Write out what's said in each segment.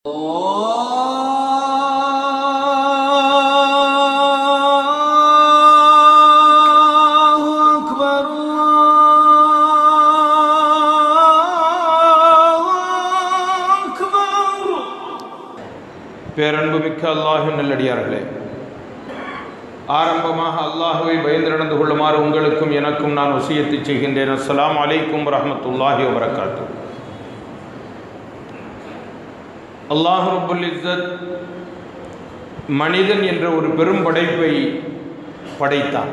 الله أكبر الله أكبر பேரன்புமிக்க அல்லாஹின் நல்லடியார்களே ஆரம்பமாக அல்லாஹுவை பயந்து நடந்து கொள்ளுமாறு உங்களுக்கும் எனக்கும் நான் வசியத்தை செய்கின்றேன் அஸ்ஸலாமு அலைக்கும் வரஹ்மத்துல்லாஹி வபரகாத்து அல்லாஹ் ரப்புல் இஸ்ஸத் மனிதன் என்ற ஒரு பெரும் படைப்பை படைத்தான்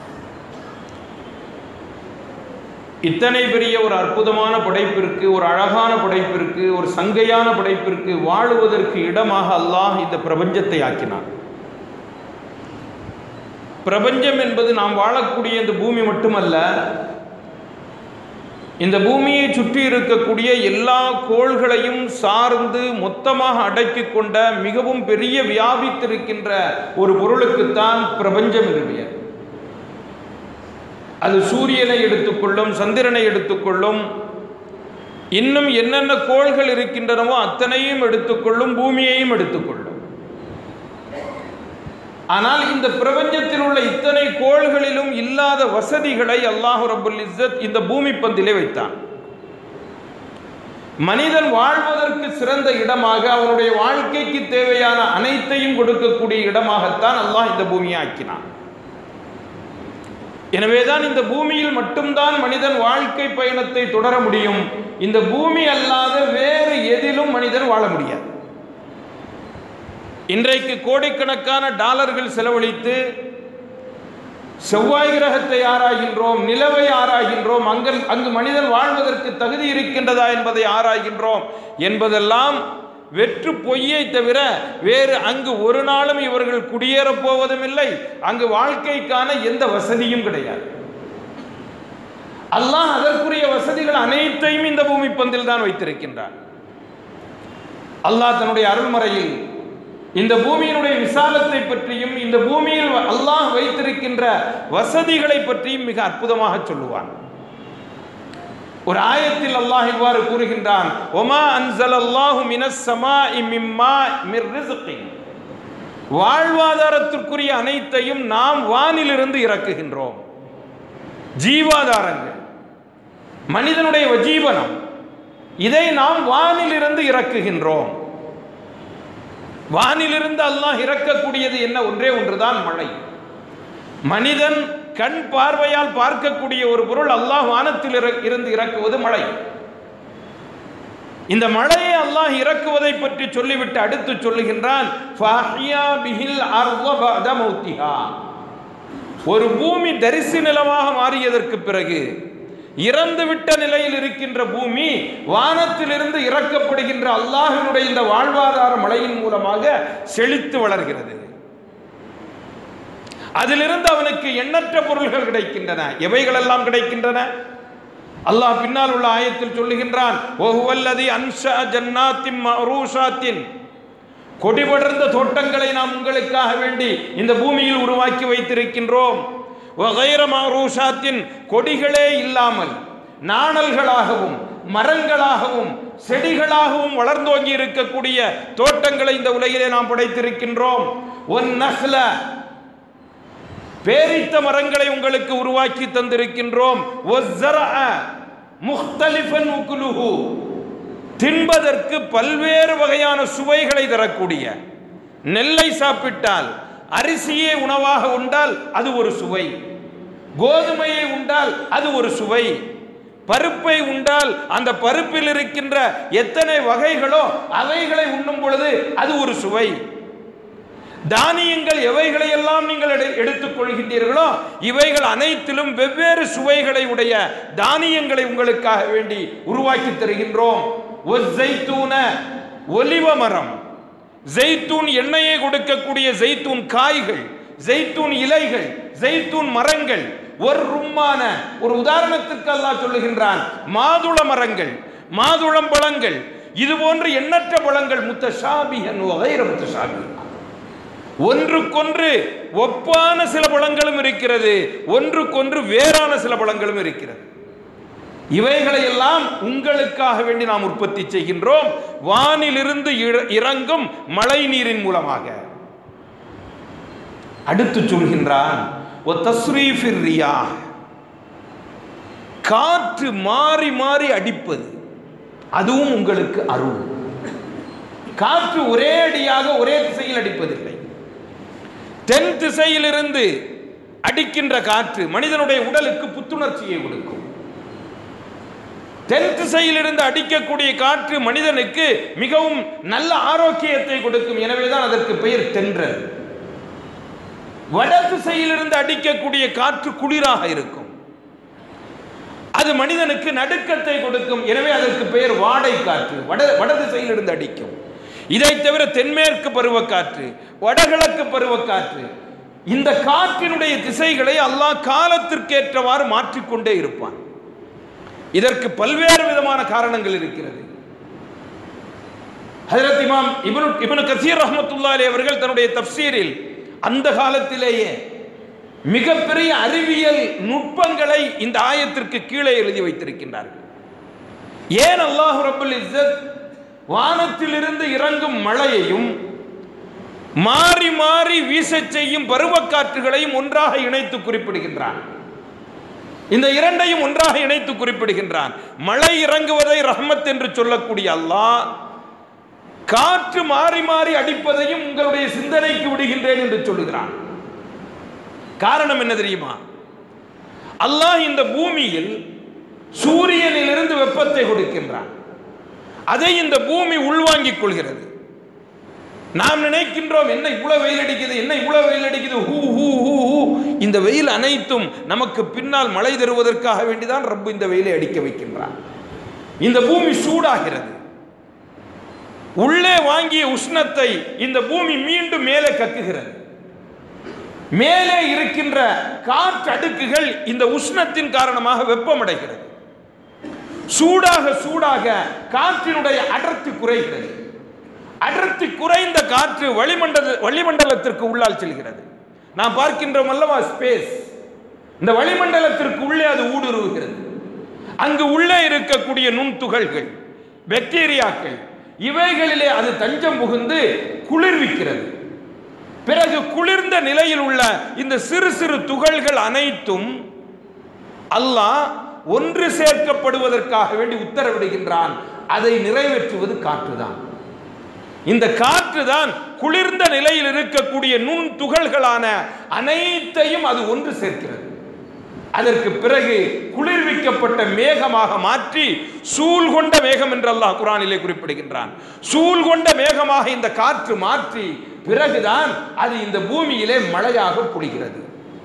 இத்தனை பெரிய ஒரு அற்புதமான படைப்பிற்கு ஒரு அழகான படைப்பிற்கு ஒரு சங்கையான படைப்பிற்கு வாழுவதற்கு இடமாக அல்லாஹ் இந்த பிரபஞ்சத்தை ஆக்கினான் பிரபஞ்சம் என்பது நாம் வாழக்கூடிய இந்த பூமி மட்டுமல்ல இந்த பூமியை சுற்றி இருக்கக்கூடிய எல்லா கோள்களையும் சார்ந்து மொத்தமாக அடக்கிக் கொண்ட மிகவும் பெரிய வியாபித்திருக்கின்ற ஒரு பொருளுக்குத்தான் பிரபஞ்சம் என்று பெயர் அது சூரியனை எடுத்துக்கொள்ளும் சந்திரனை எடுத்துக்கொள்ளும் இன்னும் என்னென்ன கோள்கள் இருக்கின்றனவோ அத்தனையும் எடுத்துக்கொள்ளும் பூமியையும் எடுத்துக்கொள்ளும் ஆனால் இந்த பிரபஞ்சத்தில் உள்ள இத்தனை கோள்களிலும் இல்லாத வசதிகளை அல்லாஹு ரபுல் இஸ்ஸத் இந்த பூமி பந்திலே வைத்தான் மனிதன் வாழ்வதற்கு சிறந்த இடமாக அவனுடைய வாழ்க்கைக்கு தேவையான அனைத்தையும் கொடுக்கக்கூடிய இடமாகத்தான் அல்லாஹ் இந்த பூமியை ஆக்கினான் எனவேதான் இந்த பூமியில் மட்டும்தான் மனிதன் வாழ்க்கை பயணத்தை தொடர முடியும் இந்த பூமி அல்லாத வேறு எதிலும் மனிதன் வாழ முடியாது இன்றைக்கு கோடிக்கணக்கான டாலர்கள் செலவழித்து செவ்வாய் கிரகத்தை ஆராய்கின்றோம் நிலவை ஆராய்கின்றோம் அங்கு அங்கு மனிதன் வாழ்வதற்கு தகுதி இருக்கின்றதா என்பதை ஆராய்கின்றோம் என்பதெல்லாம் வெற்று பொய்யை தவிர வேறு அங்கு ஒரு நாளும் இவர்கள் குடியேறப் போவதும் இல்லை அங்கு வாழ்க்கைக்கான எந்த வசதியும் கிடையாது அல்லாஹ் அதற்குரிய வசதிகள் அனைத்தையும் இந்த பூமி பந்தில் தான் வைத்திருக்கின்றான் அல்லாஹ் தன்னுடைய அருள்மறையில் இந்த பூமியினுடைய விசாலத்தை பற்றியும் இந்த பூமியில் அல்லாஹ் வைத்திருக்கின்ற வசதிகளை பற்றியும் மிக அற்புதமாக சொல்லுவான் ஒரு ஆயத்தில் அல்லாஹ் இவ்வாறு கூறுகின்றான் ஒமா அன்சல் அல்லாஹு மினஸ் சமாஇ மிம்மா மிர் ரிஸ்கின் வாழ்வாதாரத்திற்குரிய அனைத்தையும் நாம் வானிலிருந்து இறக்குகின்றோம் ஜீவாதாரங்கள் மனிதனுடைய ஜீவனம் இதை நாம் வானிலிருந்து இறக்குகின்றோம் வானிலிருந்து அல்லாஹ் இறக்கக்கூடியது என்ன ஒன்றே ஒன்றுதான் மழை மனிதன் கண் பார்வையால் பார்க்கக்கூடிய ஒரு பொருள் அல்லாஹ் வானத்தில் இருந்து இறக்குவது மழை இந்த மழையை அல்லாஹ் இறக்குவதை பற்றி சொல்லிவிட்டு அடுத்து சொல்லுகின்றான் ஒரு பூமி தரிசு நிலமாக மாறியதற்கு பிறகு இறந்துவிட்ட நிலையில் இருக்கின்ற பூமி வானத்திலிருந்து இறக்கப்படுகின்ற அல்லாஹினுடைய இந்த வாழ்வாதார மழையின் மூலமாக செழித்து வளர்கிறது அதிலிருந்து அவனுக்கு எண்ணற்ற பொருள்கள் கிடைக்கின்றன எவைகளெல்லாம் கிடைக்கின்றன அல்லாஹ் பின்னால் உள்ள ஆயத்தில் சொல்லுகின்றான் ஒஹுவல்லதி அன்ஷா ஜன்னாத்தின் மரூஷாத்தின் கொடிபடர்ந்த தோட்டங்களை நாம் உங்களுக்காக வேண்டி இந்த பூமியில் உருவாக்கி வைத்திருக்கின்றோம் மரூஷாத்தின் கொடிகளே இல்லாமல் நாணல்களாகவும் மரங்களாகவும் செடிகளாகவும் வளர்ந்தோங்கி இருக்கக்கூடிய தோட்டங்களை இந்த உலகிலே நாம் படைத்திருக்கின்றோம் ஒன் நஹ்ல பேரித்த மரங்களை உங்களுக்கு உருவாக்கி தந்திருக்கின்றோம் தின்பதற்கு பல்வேறு வகையான சுவைகளை தரக்கூடிய நெல்லை சாப்பிட்டால் அரிசியை உணவாக உண்டால் அது ஒரு சுவை கோதுமையை உண்டால் அது ஒரு சுவை பருப்பை உண்டால் அந்த பருப்பில் இருக்கின்ற எத்தனை வகைகளோ அவைகளை உண்ணும் பொழுது அது ஒரு சுவை தானியங்கள் எவைகளை எல்லாம் நீங்கள் எடுத்துக் கொள்கின்றீர்களோ இவைகள் அனைத்திலும் வெவ்வேறு சுவைகளை உடைய தானியங்களை உங்களுக்காக வேண்டி உருவாக்கி தருகின்றோம் ஒலிவ மரம் ஜெய்தூன் எண்ணெயை கொடுக்கக்கூடிய ஜெய்தூன் காய்கள் ஜெய்தூன் இலைகள் ஜெய்தூன் மரங்கள் ஒரு ரும்மான ஒரு உதாரணத்திற்கு அல்லாஹ் சொல்லுகின்றான் மாதுள மரங்கள் மாதுளம் பழங்கள் இது போன்று எண்ணற்ற பழங்கள் முத்தஷாபிஹன் வகைர முத்தஷாபிஹன் ஒன்றுக்கொன்று ஒப்பான சில பழங்களும் இருக்கிறது ஒன்றுக்கொன்று வேறான சில பழங்களும் இருக்கிறது இவைகளை எல்லாம் உங்களுக்காக வேண்டி நாம் உற்பத்தி செய்கின்றோம் வானிலிருந்து இற- இறங்கும் மழை நீரின் மூலமாக அடுத்து சொல்கின்றான் "ஒ தஸ்ரீஃபிர் ரியாஹ்." காற்று மாறி மாறி அடிப்பது அதுவும் உங்களுக்கு அருள் காற்று ஒரே அடியாக ஒரே திசையில் அடிப்பதில்லை தென் திசையிலிருந்து அடிக்கின்ற காற்று மனிதனுடைய உடலுக்கு புத்துணர்ச்சியை கொடுக்கும் தென் திசையிலிருந்து அடிக்கக்கூடிய காற்று மனிதனுக்கு மிகவும் நல்ல ஆரோக்கியத்தை கொடுக்கும் எனவேதான் அதற்கு பெயர் தென்றல் வட திசையிலிருந்து அடிக்கக்கூடிய காற்று குளிராக இருக்கும் அது மனிதனுக்கு நடுக்கத்தை கொடுக்கும் எனவே அதற்கு பெயர் வாடை காற்று வட வட திசையிலிருந்து அடிக்கும் இதை தவிர தென்மேற்கு பருவக்காற்று வடகிழக்கு பருவக்காற்று இந்த காற்றினுடைய திசைகளை அல்லாஹ் காலத்திற்கேற்றவாறு மாற்றிக்கொண்டே இருப்பான் இதற்கு பல்வேறு விதமான காரணங்கள் இருக்கிறது ஹஜரத் இமாம் இப்னு இப்னு கசீர் ரஹ்மத்துல்லாஹி அவர்கள் தன்னுடைய தஃப்சீரில் அந்த காலத்திலேயே மிகப்பெரிய அறிவியல் நுட்பங்களை இந்த ஆயத்திற்கு கீழே எழுதி வைத்திருக்கின்றார்கள் ஏன் அல்லாஹ் ரப்பல் இஸ்ஸத் வானத்திலிருந்து இறங்கும் மழையையும் மாறி மாறி வீசச் செய்யும் பருவக்காற்றுகளையும் ஒன்றாக இணைத்து குறிப்பிடுகின்றான் இந்த இரண்டையும் ஒன்றாக இணைத்து குறிப்பிடுகின்றான் மழை இறங்குவதை ரஹ்மத் என்று சொல்லக்கூடிய அல்லாஹ் காற்று மாறி மாறி அடிப்பதையும் உங்களுடைய சிந்தனைக்கு விடுகின்றேன் என்று சொல்லுகிறான் காரணம் என்ன தெரியுமா அல்லாஹ் இந்த பூமியில் சூரியனிலிருந்து வெப்பத்தை கொடுக்கின்றான் அதை இந்த பூமி உள்வாங்கிக் கொள்கிறது நாம் நினைக்கின்றோம் என்ன இவ்வளவு வெயில் அடிக்குது என்ன இவ்வளவு வெயில் அடிக்குது ஹூ ஹூ ஹூ ஹூ இந்த வெயில் அனைத்தும் நமக்கு பின்னால் மழை தருவதற்காக வேண்டிதான் ரப்பு இந்த வெயிலை அடிக்க வைக்கின்றான் இந்த பூமி சூடாகிறது உள்ளே வாங்கிய உஷ்ணத்தை இந்த பூமி மீண்டும் மேலே கக்குகிறது மேலே இருக்கின்ற காற்று அடுக்குகள் இந்த உஷ்ணத்தின் காரணமாக வெப்பமடைகிறது சூடாக சூடாக காற்றினுடைய அடர்த்தி குறைகிறது அடர்த்தி குறைந்த காற்று வளிமண்டல வளிமண்டலத்திற்கு உள்ளால் செல்கிறது நாம் பார்க்கின்றோம் அல்லவா ஸ்பேஸ் இந்த வளிமண்டலத்திற்கு உள்ளே அது ஊடுருவுகிறது அங்கு உள்ளே இருக்கக்கூடிய நுண்துகள்கள் பாக்டீரியாக்கள் இவைகளிலே அது தஞ்சம் புகுந்து குளிர்விக்கிறது பிறகு குளிர்ந்த நிலையில் உள்ள இந்த சிறு சிறு துகள்கள் அனைத்தும் அல்லாஹ் ஒன்று சேர்க்கப்படுவதற்காக வேண்டி உத்தரவிடுகின்றான் அதை நிறைவேற்றுவது காற்றுதான் இந்த காற்று தான் குளிர்ந்த நிலையில் இருக்கக்கூடிய நுண் துகள்களான அனைத்தையும் அது ஒன்று சேர்க்கிறது அதற்கு பிறகு குளிர்விக்கப்பட்ட மேகமாக மாற்றி சூழ் கொண்ட மேகம் என்று அல்லாஹ் குரானிலே குறிப்பிடுகின்றான் சூழ் கொண்ட மேகமாக இந்த காற்று மாற்றி பிறகுதான் அது இந்த பூமியிலே மழையாக பொழிகிறது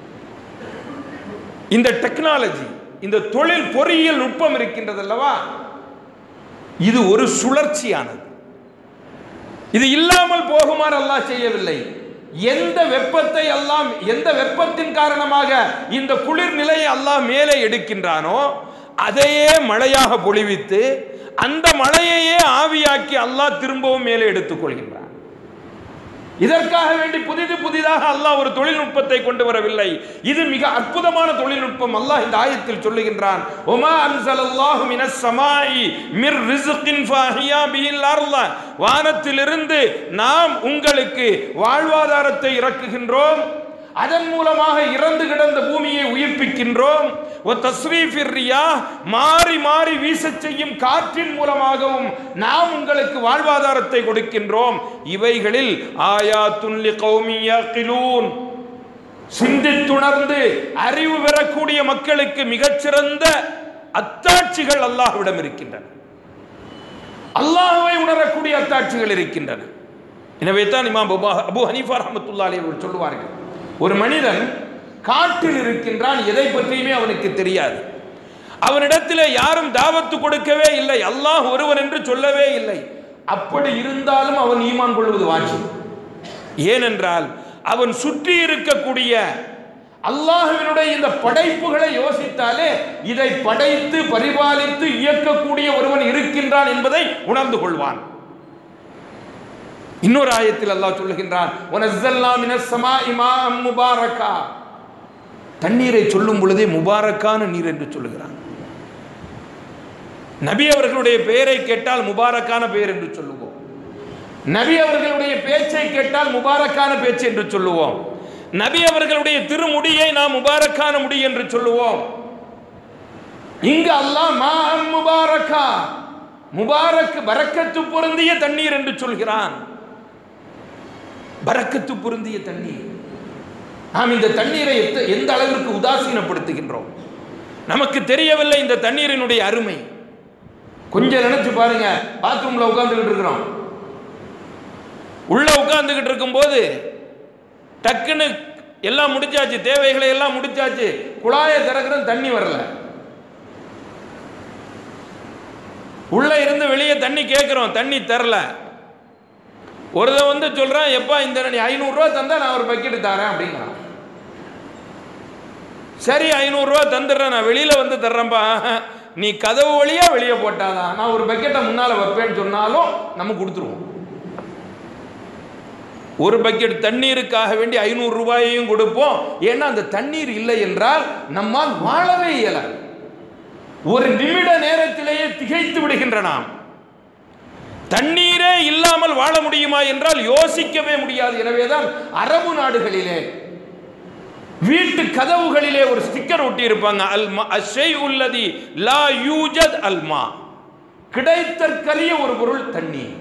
இந்த டெக்னாலஜி இந்த தொழில் பொறியியல் நுட்பம் இருக்கின்றது அல்லவா இது ஒரு சுழற்சியானது இது இல்லாமல் போகுமாறு அல்லாஹ் செய்யவில்லை எந்த வெப்பத்தை எல்லாம் எந்த வெப்பத்தின் காரணமாக இந்த குளிர் நிலையை அல்லாஹ் மேலே எடுக்கின்றானோ அதையே மழையாக பொழிவித்து அந்த மழையையே ஆவியாக்கி அல்லாஹ் திரும்பவும் மேலே எடுத்துக் கொள்கின்றான் இதற்காக வேண்டி புதிது புதிதாக அல்லாஹ் ஒரு தொழில்நுட்பத்தை கொண்டு வரவில்லை இது மிக அற்புதமான தொழில்நுட்பம் அல்லாஹ் இந்த ஆயத்தில் சொல்லுகின்றான் ஒமா அன்சலல்லாஹு மினஸ் சமாஇ மிர் ரிஸ்கின் ஃபஹியா பிஹில் அர்ல வானத்திலிருந்து நாம் உங்களுக்கு வாழ்வாதாரத்தை இறக்குகின்றோம் அதன் மூலமாக இறந்து கிடந்த பூமியை உயிர்ப்பிக்கின்றோம் ஒ தஸ்ரீஃபிர் ரியாஹ், மாறி மாறி வீசச் செய்யும் காற்றின் மூலமாகவும் நாம் உங்களுக்கு வாழ்வாதாரத்தை கொடுக்கின்றோம் இவைகளில் ஆயாத்துன் லிகௌமி யக்லூன் சிந்தித்துணர்ந்து அறிவு பெறக்கூடிய மக்களுக்கு மிகச்சிறந்த அத்தாட்சிகள் அல்லாஹ்விடம் இருக்கின்றன அல்லாஹ்வை உணரக்கூடிய அத்தாட்சிகள் இருக்கின்றன எனவே தான் இமாம் அபு அபு ஹனீஃபா ரஹமத்துல்லாஹி அவர்கள் சொல்லுவார்கள் ஒரு மனிதன் காட்டில் இருக்கின்றான் எதை பற்றியுமே அவனுக்கு தெரியாது அவனிடத்திலே யாரும் தாவத்து கொடுக்கவே இல்லை அல்லாஹ் ஒருவன் என்று சொல்லவே இல்லை அப்படி இருந்தாலும் அவன் ஈமான் கொள்வது வாஜிப் ஏனென்றால் அவன் சுற்றி இருக்கக்கூடிய அல்லாஹ்வினுடைய இந்த படைப்புகளை யோசித்தாலே இதை படைத்து பரிபாலித்து இயக்கக்கூடிய ஒருவன் இருக்கின்றான் என்பதை உணர்ந்து கொள்வான் இன்னொரு ஆயத்தில் அல்லாஹ் சொல்லுகின்றான் "வனஸ்ஸல்னா மினஸ் ஸமாஇ மாஅம் முபாரக்கா." தண்ணீரை சொல்லும் பொழுதே முபாரக்கான நீர் என்று சொல்லுகிறான் நபி அவர்களுடைய பெயரை கேட்டால் முபாரக்கான பெயர் என்று சொல்லுவோம் நபி அவர்களுடைய பேச்சை கேட்டால் முபாரக்கான பேச்சு என்று சொல்லுவோம் நபி அவர்களுடைய திருமுடியை நாம் முபாரக்கான முடி என்று சொல்லுவோம் இங்கு அல்லாஹ் மா முபாரக்கா முபாரக் பரக்கத்து பொருந்திய தண்ணீர் என்று சொல்கிறான் பரக்கத்து பொருந்திய தண்ணீர் நாம் இந்த தண்ணீரை எத்த- எந்த அளவிற்கு உதாசீனப்படுத்துகின்றோம் நமக்கு தெரியவில்லை இந்த தண்ணீரினுடைய அருமை கொஞ்சம் நினைச்சு பாருங்க பாத்ரூம்ல உட்கார்ந்துகிட்டு இருக்கிறோம் உள்ள உட்கார்ந்துகிட்டு இருக்கும்போது டக்குன்னு எல்லாம் முடிச்சாச்சு தேவைகளை எல்லாம் முடிச்சாச்சு குழாயை திறக்கிறோம் தண்ணி வரல உள்ள இருந்து வெளியே தண்ணி கேட்கிறோம் தண்ணி தரல ஒருத்தன் வந்து சொல்றான் எப்பா இந்த நீ ஐநூறுரூவா தந்தா நான் ஒரு பக்கெட் தரேன் அப்படிங்கிறான் சரி ஐநூறுரூவா தந்துடுறேன் நான் வெளியில வந்து தர்றேன்ப்பா நீ கதவு வழியா வெளியே போட்டாதான் நான் ஒரு பக்கெட்டை முன்னால வைப்பேன்னு சொன்னாலும் நம்ம கொடுத்துருவோம் ஒரு பக்கெட் தண்ணீருக்காக வேண்டி ஐநூறு ரூபாயையும் கொடுப்போம் ஏன்னா அந்த தண்ணீர் இல்லை என்றால் நம்மால் வாழவே இயலாது ஒரு நிமிட நேரத்திலேயே திகைத்து விடுகின்ற நாம் தண்ணீரே இல்லாமல் வாழ முடியுமா என்றால் யோசிக்கவே முடியாது எனவேதான் அரபு நாடுகளிலே வீட்டு கதவுகளிலே ஒரு ஸ்டிக்கர் ஒட்டி இருப்பாங்க அல்மா அஷை உள்ளதி லா யூஜத் அல்மா கிடைத்தற்கரிய ஒரு பொருள் தண்ணீர்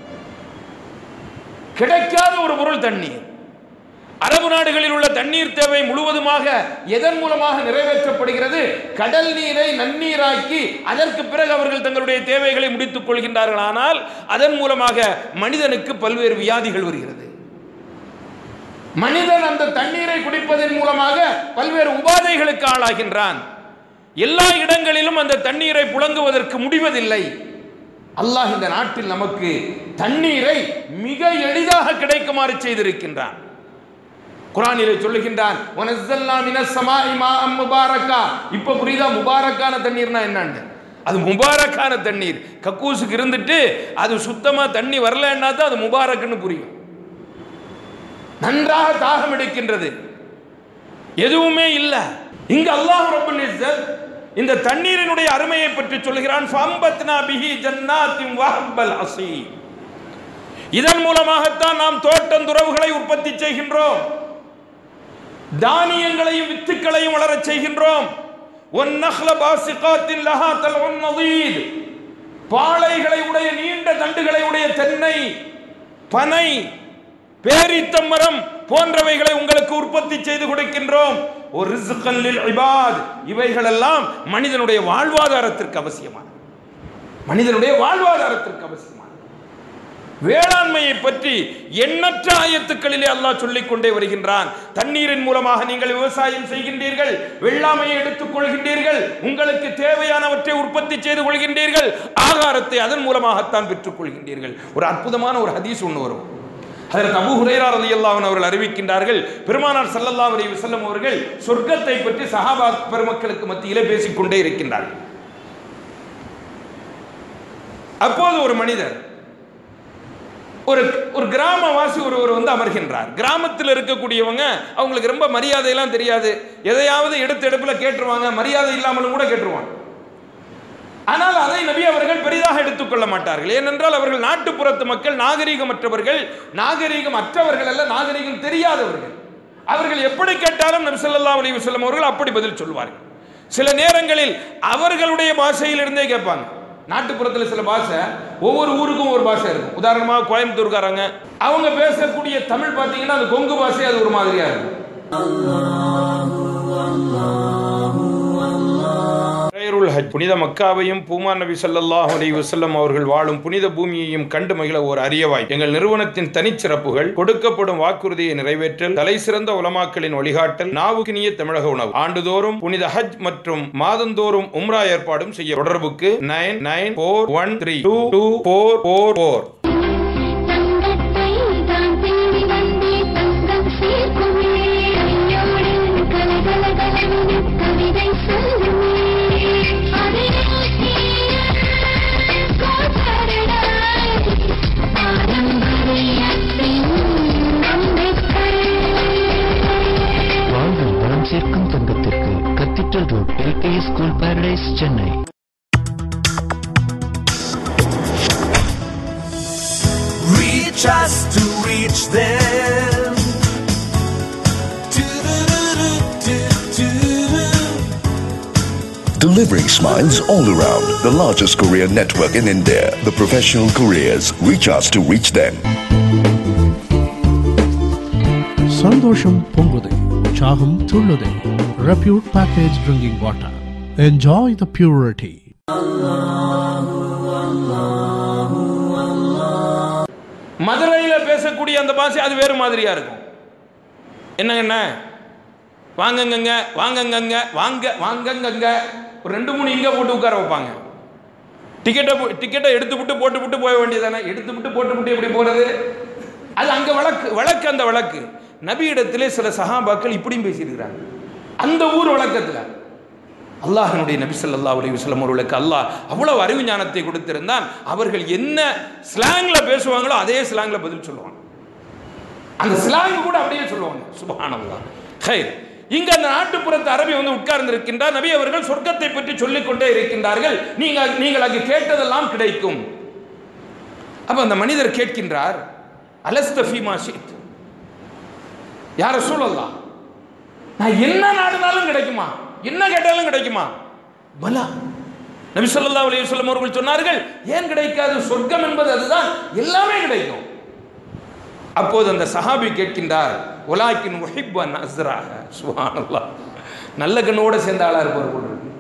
கிடைக்காத ஒரு பொருள் தண்ணீர் அரபு நாடுகளில் உள்ள தண்ணீர் தேவை முழுவதுமாக எதன் மூலமாக நிறைவேற்றப்படுகிறது கடல் நீரை நன்னீராக்கி அதற்கு பிறகு அவர்கள் தங்களுடைய தேவைகளை முடித்துக் கொள்கின்றார்கள் ஆனால் அதன் மூலமாக மனிதனுக்கு பல்வேறு வியாதிகள் வருகிறது மனிதன் அந்த தண்ணீரை குடிப்பதன் மூலமாக பல்வேறு உபாதைகளுக்கு ஆளாகின்றான் எல்லா இடங்களிலும் அந்த தண்ணீரை புழங்குவதற்கு முடிவதில்லை அல்லாஹ் இந்த நாட்டில் நமக்கு தண்ணீரை மிக எளிதாக கிடைக்குமாறு செய்திருக்கின்றான் குரானிலே சொல்லுகின்றான் "வனஸ்ஸல்னா மினஸ் ஸமாஇ மாஅம் முபாரக்கா இப்ப புரியுதா முபாரக்கான தண்ணீர்னா என்னன்னு அது முபாரக்கான தண்ணீர் கக்கூசுக்கு இருந்துட்டு அது சுத்தமா தண்ணி வரலன்னா தான் அது முபாரக்குன்னு புரியும் நன்றாக தாகம் எடுக்கின்றது எதுவுமே இல்ல இங்க அல்லாஹ் ரப்பல் இஸ்ஸத் இந்த தண்ணீரினுடைய அருமையை பற்றி சொல்கிறான் ஃபம்பத்னா பிஹி ஜன்னாத்தின் வஹப்பல் அஸீ இதன் மூலமாகத்தான் நாம் தோட்டந்துறவுகளை உற்பத்தி செய்கின்றோம் தானியங்களையும் வித்துக்களையும் வளரச் செய்கின்றோம் ஒன்னஹ்ல பாசிகாத்தின் லஹா தல்உன் நதீத் பாளைகளை உடைய நீண்ட தண்டுகளை உடைய தென்னை பனை பேரித்தம் மரம் போன்றவைகளை உங்களுக்கு உற்பத்தி செய்து கொடுக்கின்றோம் ஒரு ரிஸ்கன் லில் இபாத் இவைகளெல்லாம் மனிதனுடைய வாழ்வாதாரத்திற்கு அவசியமான மனிதனுடைய வாழ்வாதாரத்திற்கு அவசியமான வேளாண்மையை பற்றி எண்ணற்ற ஆயத்துக்களிலே அல்லாஹ் சொல்லிக் கொண்டே வருகின்றான் தண்ணீரின் மூலமாக நீங்கள் விவசாயம் செய்கின்றீர்கள் வெள்ளாமையை எடுத்துக் கொள்கின்றீர்கள் உங்களுக்கு தேவையானவற்றை உற்பத்தி செய்து கொள்கின்றீர்கள் ஆகாரத்தை அதன் மூலமாகத்தான் பெற்றுக் கொள்கின்றீர்கள் ஒரு அற்புதமான ஒரு ஹதீஸ் ஒன்று வரும் அதற்கு அபு ஹுரைரா ரலியல்லாஹு அன்ஹு அவர்கள் அறிவிக்கின்றார்கள் பெருமானார் ஸல்லல்லாஹு அலைஹி வஸல்லம் அவர்கள் சொர்க்கத்தை பற்றி சஹாபா பெருமக்களுக்கு மத்தியிலே பேசிக்கொண்டே இருக்கின்றார்கள் அப்போது ஒரு மனிதர் ஒரு ஒரு கிராமவாசி ஒருவர் வந்து அமர்கின்றார் கிராமத்தில் இருக்கக்கூடியவங்க அவங்களுக்கு ரொம்ப மரியாதையெல்லாம் தெரியாது எதையாவது எடுத்து எடுப்புல கேட்டுருவாங்க மரியாதை இல்லாமலும் கூட கேட்டுருவாங்க ஆனால் அதை நபி அவர்கள் பெரிதாக எடுத்துக்கொள்ள மாட்டார்கள் ஏனென்றால் அவர்கள் நாட்டுப்புறத்து மக்கள் நாகரீகமற்றவர்கள் நாகரீகம் அற்றவர்கள் அல்ல நாகரீகம் தெரியாதவர்கள் அவர்கள் எப்படி கேட்டாலும் நபி ஸல்லல்லாஹு அலைஹி வஸல்லம் அவர்கள் அப்படி பதில் சொல்வார்கள் சில நேரங்களில் அவர்களுடைய பாஷையிலிருந்தே கேட்பாங்க நாட்டுப்புறத்தில் சில பாஷை ஒவ்வொரு ஊருக்கும் ஒரு பாஷை இருக்கும் உதாரணமாக கோயம்புத்தூர்காரங்க அவங்க பேசக்கூடிய தமிழ் பார்த்தீங்கன்னா அந்த கொங்கு பாஷை அது ஒரு மாதிரியா இருக்கும் கயருல் ஹஜ் புனித மக்காவையும் பூமா நபி ஸல்லல்லாஹு அலைஹி வஸல்லம் அவர்கள் வாழும் புனித பூமியையும் கண்டு மகிழ ஒரு அரியவாய் எங்கள் நிறுவனத்தின் தனிச்சிறப்புகள் கொடுக்கப்படும் வாக்குறுதியை நிறைவேற்றல் தலை சிறந்த உலமாக்களின் வழிகாட்டல் நாவுக்கினிய தமிழக உணவு ஆண்டுதோறும் புனித ஹஜ் மற்றும் மாதந்தோறும் உம்ரா ஏற்பாடும் செய்ய தொடர்புக்கு nine nine four one three two two four four four தங்கத்தை தான் தேடி வந்தே தங்கம் சேர்க்குமே கையோடு கலகலகலன்னு கவிதை சொல்லுமே அதிலே கோச்சரடாய் பாரம்பரியத்தின் நம்பிக்கை வாழ்வில் வளம் சேர்க்கும் தங்கத்திற்கு cathedral road LK school paradise Chennai reach us to reach them. Delivering smiles all around. The largest courier network in India. The professional couriers. Reach us to reach them. సంతోషం పొంగుదే ఉత్సాహం తుళ్ళుదే repute package drinking water enjoy the purity மதுரையில் பேசக்கூடிய அந்த பாஷை அது வேறு மாதிரியா இருக்கும் என்னங்கண்ண வாங்கங்கங்க வாங்கங்கங்க வாங்க வாங்கங்கங்க ஒரு ரெண்டு மூணு இங்கே போட்டு உட்கார வைப்பாங்க டிக்கெட்டை போ- டிக்கெட்டை எடுத்து விட்டு போட்டு விட்டு போக வேண்டியதானே எடுத்து விட்டு போட்டு விட்டு எப்படி போகிறது அது அங்கே வழக்கு வழக்கு அந்த வழக்கு நபியிடத்திலே சில சஹாபாக்கள் இப்படியும் பேசியிருக்கிறாங்க அந்த ஊர் வழக்கத்தில் அல்லாஹினுடைய நபி ஸல்லல்லாஹு அலைஹி வஸல்லம் அவர்களுக்கு அல்லாஹ் அவ்வளவு அறிவு ஞானத்தை கொடுத்திருந்தான் அவர்கள் என்ன ஸ்லாங்ல பேசுவாங்களோ அதே ஸ்லாங்ல பதில் சொல்லுவாங்க அந்த ஸ்லாங் கூட அப்படியே சொல்லுவாங்க சுபஹானல்லாஹ் ஹைர் இங்க அந்த நாட்டுப்புறத்து அரபி வந்து உட்கார்ந்து இருக்கின்றார் நபி அவர்கள் சொர்க்கத்தை பற்றி சொல்லிக் கொண்டே இருக்கின்றார்கள் நீங்கள் நீங்கள் அங்கு கேட்டதெல்லாம் கிடைக்கும் அப்ப அந்த மனிதர் கேட்கின்றார் அலஸ்தஃபி மாஷித் யார சூழல்லாம் நான் என்ன நாடுனாலும் கிடைக்குமா என்ன கேட்டாலும் கிடைக்குமா பலா நபி ஸல்லல்லாஹு அலைஹி வஸல்லம் அவர்கள் சொன்னார்கள் ஏன் கிடைக்காது சொர்க்கம் என்பது அதுதான் எல்லாமே கிடைக்கும் அப்போது அந்த சஹாபி கேட்கின்றார் உலாக்கின் முஹிப்பன் அஸ்ராக சுப்ஹானல்லாஹ் நல்ல கண்ணோட சேர்ந்த ஆளா இருப்பார் போல இருக்கு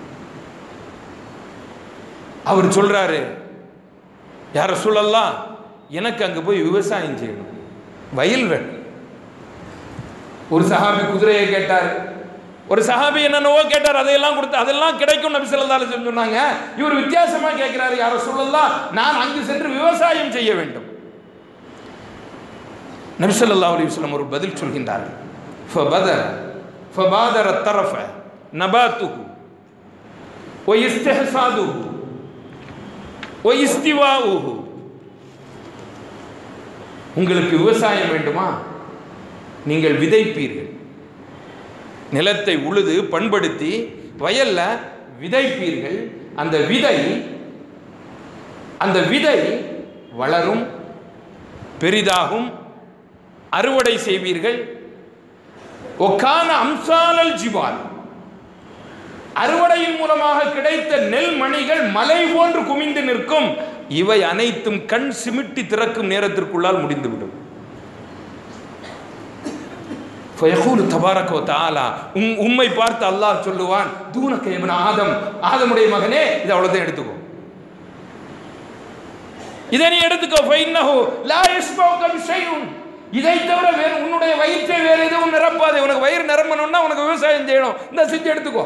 அவர் சொல்றாரு யார சொல்லலாம் எனக்கு அங்க போய் விவசாயம் செய்யணும் வயல் வேணும் ஒரு சஹாபி குதிரையை கேட்டார் ஒரு சஹாபி என்னென்னவோ கேட்டார் அதையெல்லாம் கொடுத்து அதெல்லாம் கிடைக்கும் நபி ஸல்லல்லாஹு அலைஹி வஸல்லம் சொன்னாங்க இவர் வித்தியாசமா கேட்கிறாரு யார சொல்லலாம் நான் அங்கு சென்று விவசாயம் செய்ய வேண்டும் நபி ஸல்லல்லாஹு அலைஹி வஸல்லம் ஒரு பதில் சொல்கின்றார்கள் ஃபபதர ஃபபாதர தரஃப நபாத்துஹு ويستحصاده ويستواؤه உங்களுக்கு விவசாயம் வேண்டுமா நீங்கள் விதைப்பீர்கள் நிலத்தை உழுது பண்படுத்தி வயல்ல விதைப்பீர்கள் அந்த விதை அந்த விதை வளரும் பெரிதாகும் அறுவடை செய்வீர்கள் ஒக்கான அம்சாலல் ஜிவால் அறுவடையின் மூலமாக கிடைத்த நெல் மணிகள் மலை போன்று குமிந்து நிற்கும் இவை அனைத்தும் கண் சிமிட்டி திறக்கும் நேரத்திற்குள்ளால் முடிந்துவிடும் ஃபயகூலு தபாரக வ தஆலா உம் உம்மை பார்த்து அல்லாஹ் சொல்லுவான் தூனக இப்ன ஆதம் ஆதமுடைய மகனே இது அவ்வளவுதான் எடுத்துக்கோ இதை நீ எடுத்துக்கோ ஃபைன்னஹு லா யஸ்பவுக பிஷைஉன் இதை தவிர வேறு உன்னுடைய வயிற்றை வேறு எதுவும் நிரப்பாது உனக்கு வயிறு நிரம்பணும்னா உனக்கு விவசாயம் செய்யணும் இந்த செஞ்சு எடுத்துக்கோ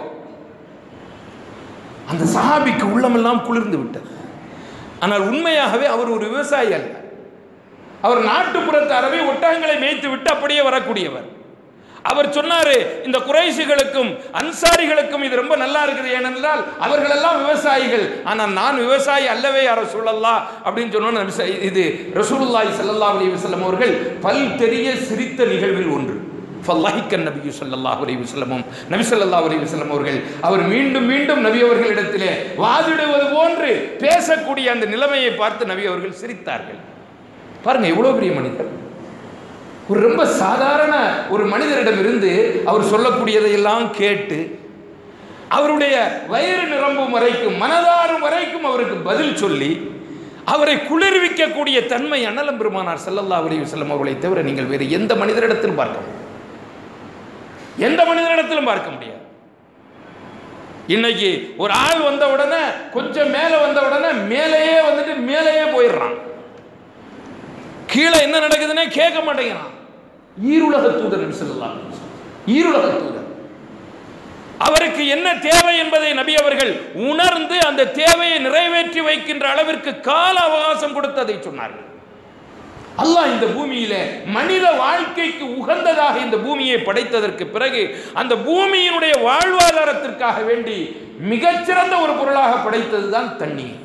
அந்த சஹாபிக்கு உள்ளமெல்லாம் குளிர்ந்து விட்டது ஆனால் உண்மையாகவே அவர் ஒரு விவசாயி அல்ல அவர் நாட்டுப்புறத்து அரபி ஒட்டகங்களை மேய்த்து விட்டு அப்படியே வரக்கூடியவர் அவர் சொன்னாரு இந்த குறைசிகளுக்கும் அன்சாரிகளுக்கும் இது ரொம்ப நல்லா இருக்குது ஏனென்றால் அவர்களெல்லாம் விவசாயிகள் ஆனால் நான் விவசாயி அல்லவே யார சொல்லல்லா அப்படின்னு சொன்னோன்னு நபி ச- இது ரசூலுல்லாஹி ஸல்லல்லாஹு அலைஹி வஸல்லம் அவர்கள் பல் தெரிய சிரித்த நிகழ்வில் ஒன்று ஃபல்லாஹிக்கன் நபியு ஸல்லல்லாஹு அலைஹி வஸல்லமும் நபி ஸல்லல்லாஹு அலைஹி வஸல்லம் அவர்கள் அவர் மீண்டும் மீண்டும் நபி அவர்களிடத்திலே வாதிடுவது போன்று பேசக்கூடிய அந்த நிலைமையை பார்த்து நபி அவர்கள் சிரித்தார்கள் பாருங்க எவ்வளவு பெரிய மனிதர் ஒரு ரொம்ப சாதாரண ஒரு மனிதரிடமிருந்து அவர் சொல்லக்கூடியதையெல்லாம் கேட்டு அவருடைய வயிறு நிரம்பும் வரைக்கும் மனதாரும் வரைக்கும் அவருக்கு பதில் சொல்லி அவரை குளிர்விக்கக்கூடிய தன்மை அண்ணலம் பெருமானார் ஸல்லல்லாஹு அலைஹி வஸல்லம் அவர்களை தவிர நீங்கள் வேறு எந்த மனிதரிடத்திலும் பார்க்க முடியாது எந்த மனிதரிடத்திலும் பார்க்க முடியாது இன்னைக்கு ஒரு ஆள் வந்த உடனே கொஞ்சம் மேலே வந்த உடனே மேலேயே வந்துட்டு மேலேயே போயிடுறான் கீழே என்ன நடக்குதுன்னே கேட்க மாட்டேங்கிறான் ஈருலக தூதர் நபி ஸல்லல்லாஹு அலைஹி வஸல்லம். ஈருலக தூதர் அவருக்கு என்ன தேவை என்பதை நபி அவர்கள் உணர்ந்து அந்த தேவையை நிறைவேற்றி வைக்கின்ற அளவிற்கு கால அவகாசம் கொடுத்ததை சொன்னார்கள் அல்லாஹ் இந்த பூமியில மனித வாழ்க்கைக்கு உகந்ததாக இந்த பூமியை படைத்ததற்கு பிறகு அந்த பூமியினுடைய வாழ்வாதாரத்திற்காக வேண்டி மிகச்சிறந்த ஒரு பொருளாக படைத்ததுதான் தண்ணீர்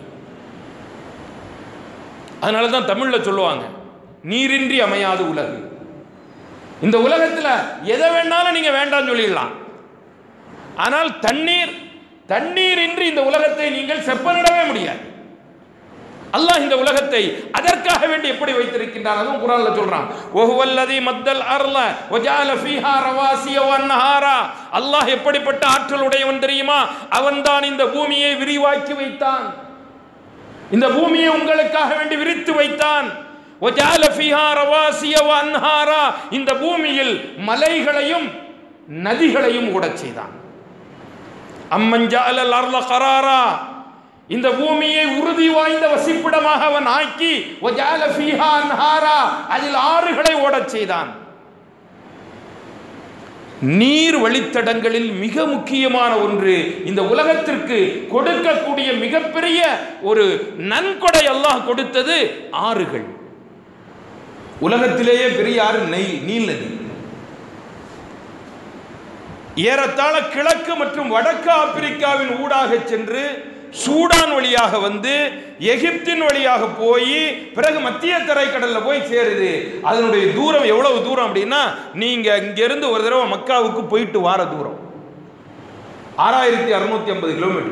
அதனால தான் தமிழ்ல சொல்லுவாங்க நீரின்றி அமையாது உலகு இந்த உலகத்துல எதை வேணாலும் நீங்க வேண்டாம்னு சொல்லிடலாம் ஆனால் தண்ணீர் தண்ணீர் இன்றி இந்த உலகத்தை நீங்கள் செப்பனிடவே முடியாது அல்லாஹ் இந்த உலகத்தை அதற்காக வேண்டி எப்படி வைத்திருக்கின்றான் அதுவும் குரான்ல சொல்றான் ஒஹுவல்லதி மத்தல் அர்ல வஜால ஃபீஹா ரவாசிய வன்னஹாரா அல்லாஹ் எப்படிப்பட்ட ஆற்றல் உடையவன் தெரியுமா அவன்தான் இந்த பூமியை விரிவாக்கி வைத்தான் இந்த பூமியை உங்களுக்காக வேண்டி விரித்து வைத்தான் وَجَعَلَ فِيهَا رَوَاسِيَ وَأَنْهَارًا இந்த பூமியில் மலைகளையும் நதிகளையும் ஓடச் செய்தான் அம்மன் ஜஅலல் அர்ல கராரா இந்த பூமியை உறுதி வாய்ந்த வசிப்பிடமாக அவன் ஆக்கி وَجَعَلَ فِيهَا أَنْهَارًا அதில் ஆறுகளை ஓடச் செய்தான் நீர் வழித்தடங்களில் மிக முக்கியமான ஒன்று இந்த உலகத்திற்கு கொடுக்கக்கூடிய மிகப்பெரிய ஒரு நன்கொடை அல்லாஹ் கொடுத்தது ஆறுகள் உலகத்திலேயே பெரிய ஆறு நெய் நீல் நதி ஏறத்தாழ கிழக்கு மற்றும் வடக்கு ஆப்பிரிக்காவின் ஊடாக சென்று சூடான் வழியாக வந்து எகிப்தின் வழியாக போய் பிறகு மத்திய தரைக்கடல்ல போய் சேருது அதனுடைய தூரம் எவ்வளவு தூரம் அப்படின்னா நீங்க இங்கிருந்து ஒரு தடவை மக்காவுக்கு போயிட்டு வார தூரம் ஆறாயிரத்தி அறுநூத்தி ஐம்பது கிலோமீட்டர்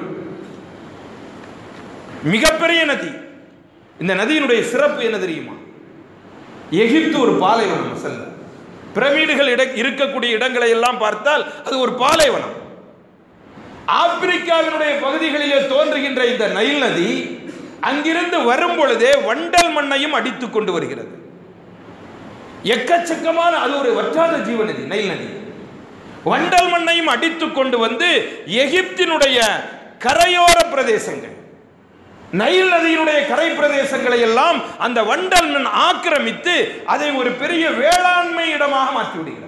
மிகப்பெரிய நதி இந்த நதியினுடைய சிறப்பு என்ன தெரியுமா எகிப்து ஒரு பாலைவனம் மசல்ல பிரமிடுகள் இட இருக்கக்கூடிய இடங்களை எல்லாம் பார்த்தால் அது ஒரு பாலைவனம் ஆப்பிரிக்காவினுடைய பகுதிகளிலே தோன்றுகின்ற இந்த நைல் நதி அங்கிருந்து வரும் பொழுதே வண்டல் மண்ணையும் அடித்துக் கொண்டு வருகிறது எக்கச்சக்கமான அது ஒரு வற்றாத ஜீவ நதி நைல் நதி வண்டல் மண்ணையும் அடித்துக் கொண்டு வந்து எகிப்தினுடைய கரையோர பிரதேசங்கள் நைல் நதியினுடைய கரை பிரதேசங்களை எல்லாம் அந்த வண்டல் மண் ஆக்கிரமித்து அதை ஒரு பெரிய வேளாண்மை இடமாக மாற்றி விடுகிறது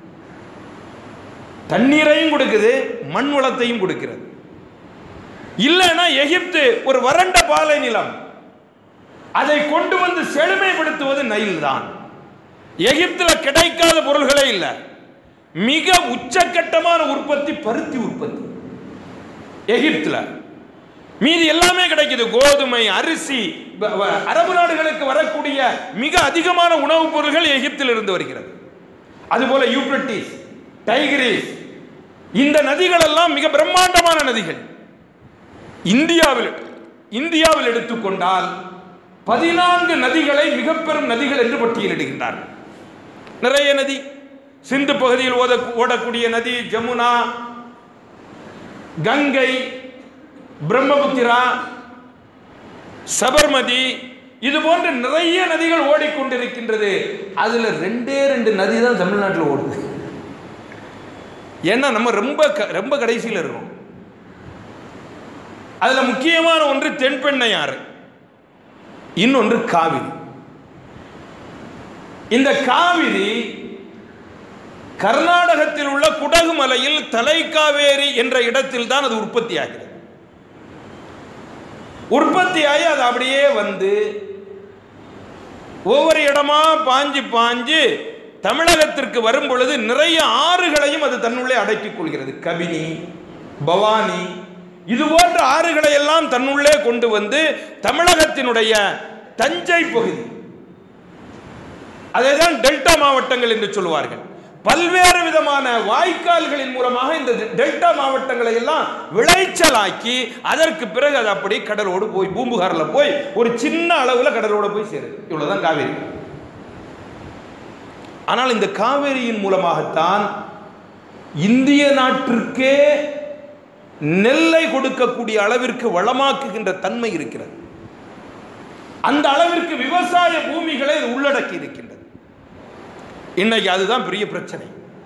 தண்ணீரையும் கொடுக்குது மண் வளத்தையும் கொடுக்கிறது இல்லைன்னா எகிப்து ஒரு வறண்ட பாலை நிலம் அதை கொண்டு வந்து செழுமைப்படுத்துவது நைல் தான் எகிப்துல கிடைக்காத பொருள்களே இல்லை மிக உச்சக்கட்டமான உற்பத்தி பருத்தி உற்பத்தி எகிப்துல மீதி எல்லாமே கிடைக்குது கோதுமை அரிசி ப- வ- அரபு நாடுகளுக்கு வரக்கூடிய மிக அதிகமான உணவுப் பொருள்கள் எகிப்தில் இருந்து வருகிறது அதுபோல யூப்ரட்டிஸ் டைகிரிஸ் இந்த நதிகள் எல்லாம் மிக பிரம்மாண்டமான நதிகள் இந்தியாவில் இந்தியாவில் எடுத்துக்கொண்டால் பதினான்கு நதிகளை மிக பெரும் நதிகள் என்று பட்டியலிடுகின்றார்கள் நிறைய நதி சிந்து பகுதியில் ஓத ஓடக்கூடிய நதி ஜமுனா கங்கை பிரம்மபுத்திரா சபர்மதி இது போன்ற நிறைய நதிகள் ஓடிக்கொண்டிருக்கின்றது அதுல ரெண்டே ரெண்டு நதி தான் தமிழ்நாட்டில் ஓடுது ஏன்னா நம்ம ரொம்ப க- ரொம்ப கடைசியில் இருக்கோம் அதுல முக்கியமான ஒன்று தென்பெண்ணையாறு இன்னொன்று காவிரி இந்த காவிரி கர்நாடகத்தில் உள்ள குடகு மலையில் தலைக்காவேரி என்ற இடத்தில் தான் அது உற்பத்தி ஆகிறது உற்பத்தியாகி அது அப்படியே வந்து ஒவ்வொரு இடமா பாஞ்சு பாஞ்சு தமிழகத்திற்கு வரும் பொழுது நிறைய ஆறுகளையும் அது தன்னுள்ளே அடக்கிக் கொள்கிறது கபினி பவானி இது போன்ற ஆறுகளை எல்லாம் தன்னுள்ளே கொண்டு வந்து தமிழகத்தினுடைய தஞ்சை பகுதி அதைதான் டெல்டா மாவட்டங்கள் என்று சொல்வார்கள் பல்வேறு விதமான வாய்க்கால்களின் மூலமாக இந்த டெல்டா மாவட்டங்களை எல்லாம் விளைச்சலாக்கி அதற்கு பிறகு அது அப்படி கடலோடு போய் பூம்புகாரில் போய் ஒரு சின்ன அளவில் கடலோடு போய் சேருது இவ்வளவுதான் காவேரி ஆனால் இந்த காவேரியின் மூலமாகத்தான் இந்திய நாட்டிற்கே நெல்லை கொடுக்கக்கூடிய அளவிற்கு வளமாக்குகின்ற தன்மை இருக்கிறது அந்த அளவிற்கு விவசாய பூமிகளை இது உள்ளடக்கி இருக்கின்றது இன்னைக்கு அதுதான் பெரிய பிரச்சனை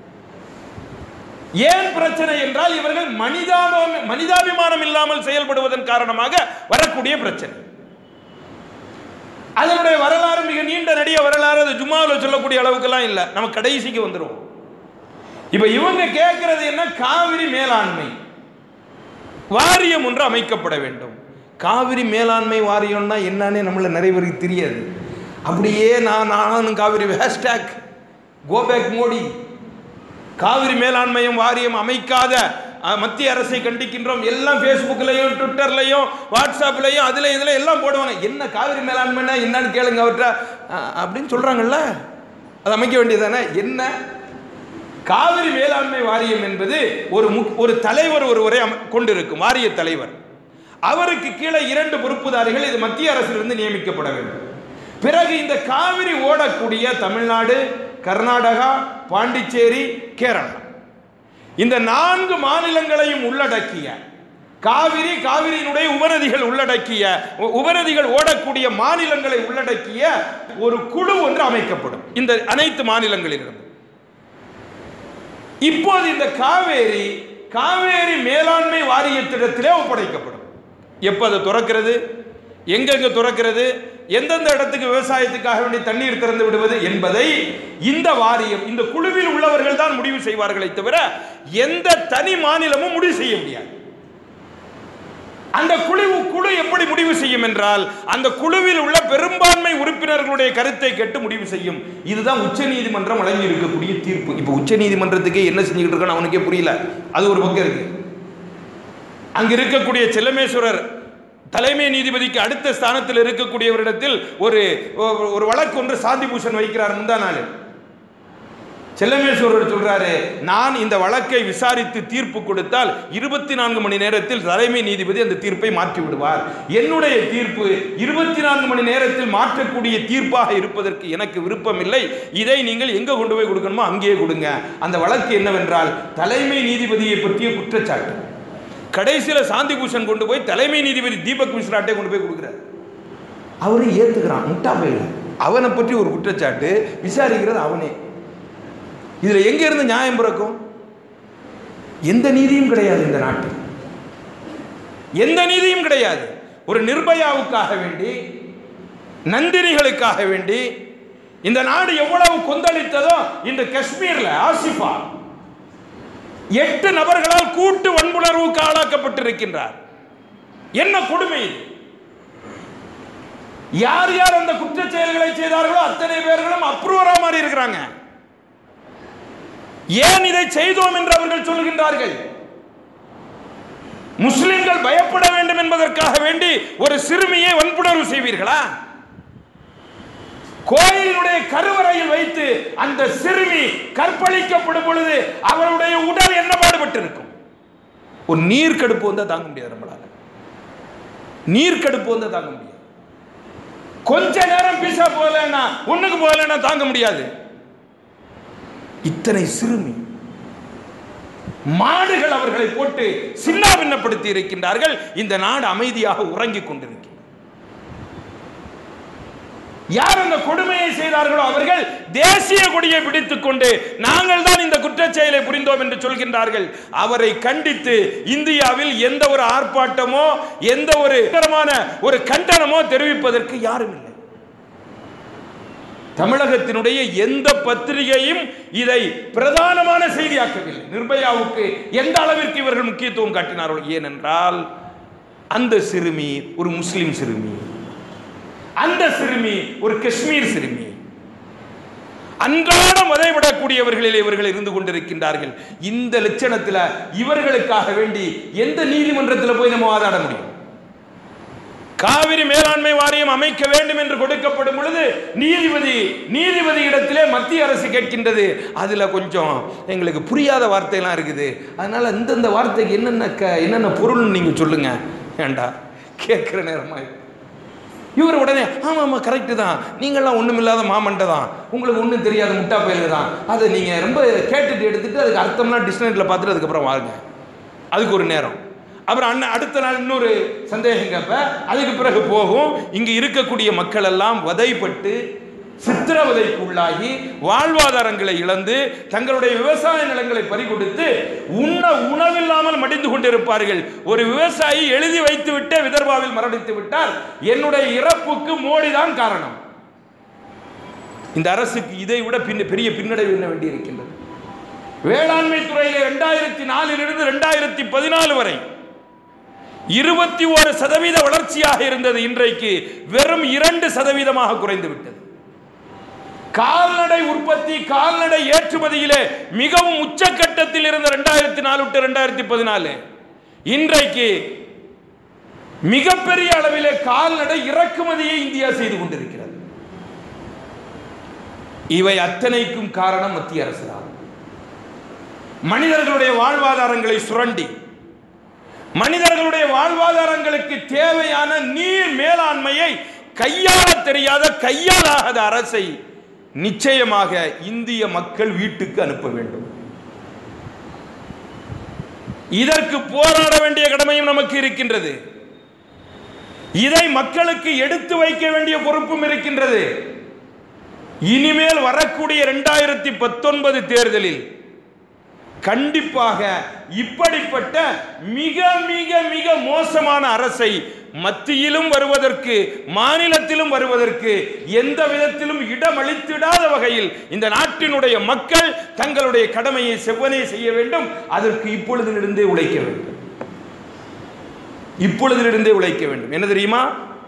ஏன் பிரச்சனை என்றால் இவர்கள் மனிதாபம் மனிதாபிமானம் இல்லாமல் செயல்படுவதன் காரணமாக வரக்கூடிய பிரச்சனை அதனுடைய வரலாறு மிக நீண்ட நெடிய வரலாறு அது ஜும்மாவில் சொல்லக்கூடிய அளவுக்கெல்லாம் இல்லை நம்ம கடைசிக்கு வந்துருவோம் இப்ப இவங்க கேட்கறது என்ன காவிரி மேலாண்மை வாரியம் ஒன்று அமைக்கப்பட வேண்டும் காவிரி மேலாண்மை வாரியம்னா என்னன்னே நம்மள நிறைய பேருக்கு தெரியாது அப்படியே நான் நானும் காவிரி ஹேஷ்டேக் கோபேக் மோடி காவிரி மேலாண்மையும் வாரியம் அமைக்காத அஹ், மத்திய அரசை கண்டிக்கின்றோம் எல்லாம் ஃபேஸ்புக்லையும் ட்விட்டர்லையும் வாட்ஸ்அப்லையும் அதில் இதில் எல்லாம் போடுவாங்க என்ன காவிரி மேலாண்மைன்னா என்னன்னு கேளுங்க அவர்கிட்ட அஹ், அப்படின்னு சொல்கிறாங்கல்ல அது அமைக்க வேண்டியதானே என்ன காவிரி மேலாண்மை வாரியம் என்பது ஒரு முக்- ஒரு தலைவர் ஒருவரை அம- கொண்டிருக்கும் வாரிய தலைவர் அவருக்கு கீழே இரண்டு பொறுப்புதாரிகள் இது மத்திய அரசிலிருந்து நியமிக்கப்பட வேண்டும் பிறகு இந்த காவிரி ஓடக்கூடிய தமிழ்நாடு கர்நாடகா பாண்டிச்சேரி கேரளா இந்த நான்கு மாநிலங்களையும் உள்ளடக்கிய காவிரி காவிரியினுடைய உபநதிகள் உள்ளடக்கிய உ- உபநதிகள் ஓடக்கூடிய மாநிலங்களை உள்ளடக்கிய ஒரு குழு ஒன்று அமைக்கப்படும் இந்த அனைத்து மாநிலங்களிலிருந்து இப்போது இந்த காவேரி காவேரி மேலாண்மை வாரியத்திடத்திலே ஒப்படைக்கப்படும் எப்போ அது துறக்கிறது எங்கெங்க துறக்கிறது எந்தெந்த இடத்துக்கு விவசாயத்துக்காக வேண்டி தண்ணீர் திறந்து விடுவது என்பதை இந்த வாரியம் இந்த குழுவில் உள்ளவர்கள் தான் முடிவு செய்வார்களே தவிர எந்த தனி மாநிலமும் முடிவு செய்ய முடியாது அந்த குழு குழு எப்படி முடிவு செய்யும் என்றால் அந்த குழுவில் உள்ள பெரும்பான்மை உறுப்பினர்களுடைய கருத்தை கேட்டு முடிவு செய்யும் இதுதான் உச்சநீதிமன்றம் வழங்கி இருக்கக்கூடிய தீர்ப்பு இப்போ உச்சநீதிமன்றத்துக்கே என்ன செஞ்சுக்கிட்டு இருக்கான்னு அவனுக்கே புரியல அது ஒரு பக்கம் இருக்கு அங்க இருக்கக்கூடிய செல்லமேஸ்வரர் தலைமை நீதிபதிக்கு அடுத்த ஸ்தானத்தில் இருக்கக்கூடியவரிடத்தில் ஒரு ஒரு- ஒரு வழக்கு ஒன்று சாந்தி பூஷன் வைக்கிறார் முந்தா நாள் செல்லமேஸ்வரர் சொல்றாரு நான் இந்த வழக்கை விசாரித்து தீர்ப்பு கொடுத்தால் இருபத்தி நான்கு மணி நேரத்தில் தலைமை நீதிபதி அந்த தீர்ப்பை மாற்றி விடுவார் என்னுடைய தீர்ப்பு இருபத்தி நான்கு மணி நேரத்தில் மாற்றக்கூடிய தீர்ப்பாக இருப்பதற்கு எனக்கு விருப்பமில்லை இதை நீங்கள் எங்க கொண்டு போய் கொடுக்கணுமோ அங்கேயே கொடுங்க அந்த வழக்கு என்னவென்றால் தலைமை நீதிபதியை பற்றிய குற்றச்சாட்டு கடைசியில சாந்தி பூஷன் கொண்டு போய் தலைமை நீதிபதி தீபக் மிஸ்ராட்டை கொண்டு போய் கொடுக்குறார் அவரு ஏத்துக்கிறான் முட்டா பையல அவனை பற்றி ஒரு குற்றச்சாட்டு விசாரிக்கிறது அவனே இதுல எங்க இருந்து நியாயம் பிறக்கும் எந்த நீதியும் கிடையாது இந்த நாட்டில் எந்த நீதியும் கிடையாது ஒரு நிர்பயாவுக்காக வேண்டி நந்தினிகளுக்காக வேண்டி இந்த நாடு எவ்வளவு கொந்தளித்ததோ இந்த காஷ்மீர்ல ஆசிஃபா எட்டு நபர்களால் கூட்டு வன்புணர்வுக்கு ஆளாக்கப்பட்டிருக்கின்றார் என்ன கொடுமை இது யார் யார் அந்த குற்றச் செயல்களை செய்தார்களோ அத்தனை பேர்களும் அப்ரூவரா மாறி இருக்கிறாங்க ஏன் இதை செய்தோம் என்று அவர்கள் சொல்கின்றார்கள் முஸ்லிம்கள் பயப்பட வேண்டும் என்பதற்காக வேண்டி ஒரு சிறுமியை வன்புணர்வு செய்வீர்களா கோயிலுடைய கருவறையில் வைத்து அந்த சிறுமி கற்பழிக்கப்படும் பொழுது அவருடைய உடல் என்ன பாடுபட்டு இருக்கும் ஒரு நீர் கடுப்பு வந்தா தாங்க முடியாது நம்மளால நீர் கடுப்பு வந்தா தாங்க முடியாது கொஞ்ச நேரம் பீசா போகலன்னா ஒண்ணுக்கு போகலன்னா தாங்க முடியாது இத்தனை சிறுமி மாடுகள் அவர்களை போட்டு சின்னாபின்னப்படுத்தி இருக்கின்றார்கள் இந்த நாடு அமைதியாக உறங்கிக் கொண்டிருக்கிறது யார் அந்த கொடுமையை செய்தார்களோ அவர்கள் தேசிய கொடியை பிடித்துக் கொண்டு நாங்கள் தான் இந்த குற்றச் செயலை புரிந்தோம் என்று சொல்கின்றார்கள் அவரை கண்டித்து இந்தியாவில் எந்த ஒரு ஆர்ப்பாட்டமோ எந்த ஒரு தரமான ஒரு கண்டனமோ தெரிவிப்பதற்கு யாரும் இல்லை தமிழகத்தினுடைய எந்த பத்திரிகையும் இதை பிரதானமான செய்தியாக்கவில்லை நிர்பயாவுக்கு எந்த அளவிற்கு இவர்கள் முக்கியத்துவம் காட்டினார்கள் ஏனென்றால் அந்த சிறுமி ஒரு முஸ்லிம் சிறுமி அந்த சிறுமி ஒரு காஷ்மீர் சிறுமி அன்றாடம் வதைவிடக்கூடியவர்களில் இவர்கள் இருந்து கொண்டிருக்கின்றார்கள் இந்த லட்சணத்தில் இவர்களுக்காக வேண்டி எந்த நீதிமன்றத்தில் போய் நம்ம வாதாட முடியும் காவிரி மேலாண்மை வாரியம் அமைக்க வேண்டும் என்று கொடுக்கப்படும் பொழுது நீதிபதி நீதிபதி இடத்திலே மத்திய அரசு கேட்கின்றது அதுல கொஞ்சம் எங்களுக்கு புரியாத வார்த்தையெல்லாம் இருக்குது அதனால இந்தந்த வார்த்தைக்கு என்னென்ன க என்னென்ன பொருள் நீங்க சொல்லுங்க ஏண்டா கேட்குற நேரமா இருக்கு. இவர் உடனே ஆமாம் ஆமாம் கரெக்டு தான் நீங்கள்லாம் ஒன்றும் இல்லாத மாமண்டை தான் உங்களுக்கு ஒன்றும் தெரியாத முட்டா பயில தான் அதை நீங்கள் ரொம்ப கேட்டுட்டு எடுத்துட்டு அதுக்கு அர்த்தம்லாம் டிக்ஷனரியில் பார்த்துட்டு அதுக்கப்புறம் வாங்க அதுக்கு ஒரு நேரம் அப்புறம் அண்ணன் அடுத்த நாள் இன்னொரு சந்தேகம் கேட்ப அதுக்கு பிறகு போகும் இங்கு இருக்கக்கூடிய மக்கள் எல்லாம் வதைப்பட்டு சித்திரவதைக்கு உள்ளாகி வாழ்வாதாரங்களை இழந்து தங்களுடைய விவசாய நிலங்களை பறிகொடுத்து உண்ண உணவில்லாமல் மடிந்து கொண்டிருப்பார்கள் ஒரு விவசாயி எழுதி வைத்து விட்டே விதர்பாவில் மரணித்து விட்டார் என்னுடைய இறப்புக்கு மோடி தான் காரணம் இந்த அரசுக்கு இதை விட பின் பெரிய பின்னடைவு என்ன வேண்டி இருக்கின்றது வேளாண்மை துறையிலே இரண்டாயிரத்தி நாலிலிருந்து இரண்டாயிரத்தி பதினாலு வரை இருபத்தி ஒரு சதவீத வளர்ச்சியாக இருந்தது இன்றைக்கு வெறும் இரண்டு சதவீதமாக குறைந்து விட்டது கால்நடை உற்பத்தி கால்நடை ஏற்றுமதியிலே மிகவும் உச்சக்கட்டத்தில் இருந்த ரெண்டாயிரத்தி நாலு டு ரெண்டாயிரத்தி பதினாலு இன்றைக்கு மிகப்பெரிய அளவிலே கால்நடை இறக்குமதியை இந்தியா செய்து கொண்டிருக்கிறது இவை அத்தனைக்கும் காரணம் மத்திய அரசு தான் மனிதர்களுடைய வாழ்வாதாரங்களை சுரண்டி மனிதர்களுடைய வாழ்வாதாரங்களுக்கு தேவையான நீர் மேலாண்மையை கையாள தெரியாத கையாளாகாத அரசை நிச்சயமாக இந்திய மக்கள் வீட்டுக்கு அனுப்ப வேண்டும் இதற்கு போராட வேண்டிய கடமையும் நமக்கு இருக்கின்றது இதை மக்களுக்கு எடுத்து வைக்க வேண்டிய பொறுப்பும் இருக்கின்றது இனிமேல் வரக்கூடிய இரண்டாயிரத்தி பத்தொன்பது தேர்தலில் கண்டிப்பாக இப்படிப்பட்ட மிக மிக மிக மோசமான அரசை மத்தியிலும் வருவதற்கு மாநிலத்திலும் வருவதற்கு எந்த விதத்திலும் இடமளித்திடாத வகையில் இந்த நாட்டினுடைய மக்கள் தங்களுடைய கடமையை செவ்வனே செய்ய வேண்டும் அதற்கு இப்பொழுதிலிருந்தே உழைக்க வேண்டும் இப்பொழுதிலிருந்தே உழைக்க வேண்டும் என்ன தெரியுமா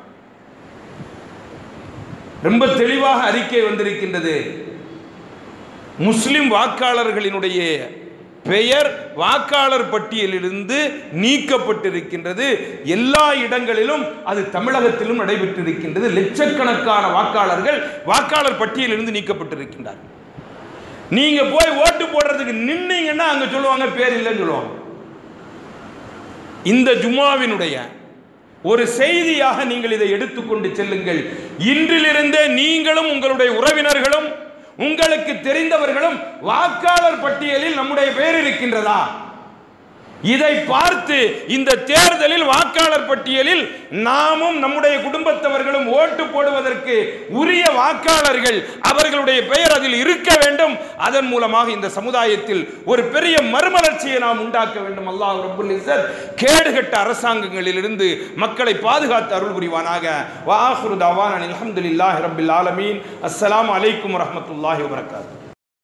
ரொம்ப தெளிவாக அறிக்கை வந்திருக்கின்றது முஸ்லிம் வாக்காளர்களினுடைய பெயர் வாக்காளர் பட்டியலிலிருந்து நீக்கப்பட்டிருக்கின்றது எல்லா இடங்களிலும் அது தமிழகத்திலும் நடைபெற்றிருக்கின்றது லட்சக்கணக்கான வாக்காளர்கள் வாக்காளர் பட்டியலிலிருந்து நீக்கப்பட்டிருக்கின்றார் நீங்க போய் ஓட்டு போடுறதுக்கு நின்னீங்கன்னா அங்க சொல்லுவாங்க பேர் இல்லைன்னு சொல்லுவாங்க இந்த ஜும்மாவினுடைய ஒரு செய்தியாக நீங்கள் இதை எடுத்துக்கொண்டு செல்லுங்கள் இன்றிலிருந்தே நீங்களும் உங்களுடைய உறவினர்களும் உங்களுக்கு தெரிந்தவர்களும் வாக்காளர் பட்டியலில் நம்முடைய பெயர் இருக்கின்றதா இதை பார்த்து இந்த தேர்தலில் வாக்காளர் பட்டியலில் நாமும் நம்முடைய குடும்பத்தவர்களும் ஓட்டு போடுவதற்கு உரிய வாக்காளர்கள் அவர்களுடைய பெயர் அதில் இருக்க வேண்டும் அதன் மூலமாக இந்த சமுதாயத்தில் ஒரு பெரிய மறுமலர்ச்சியை நாம் உண்டாக்க வேண்டும் அல்லாஹ் ரப்புல் இஸ்ஸத் கேடுகட்ட அரசாங்கங்களிலிருந்து மக்களை பாதுகாத்து அருள் புரிவானாக வாஹுரு தவான் அல்ஹம்துலில்லாஹி ரப்பில் ஆலமீன் அஸ்ஸலாமு அலைக்கும் வரஹ்மத்துல்லாஹி வபரகாத்துஹு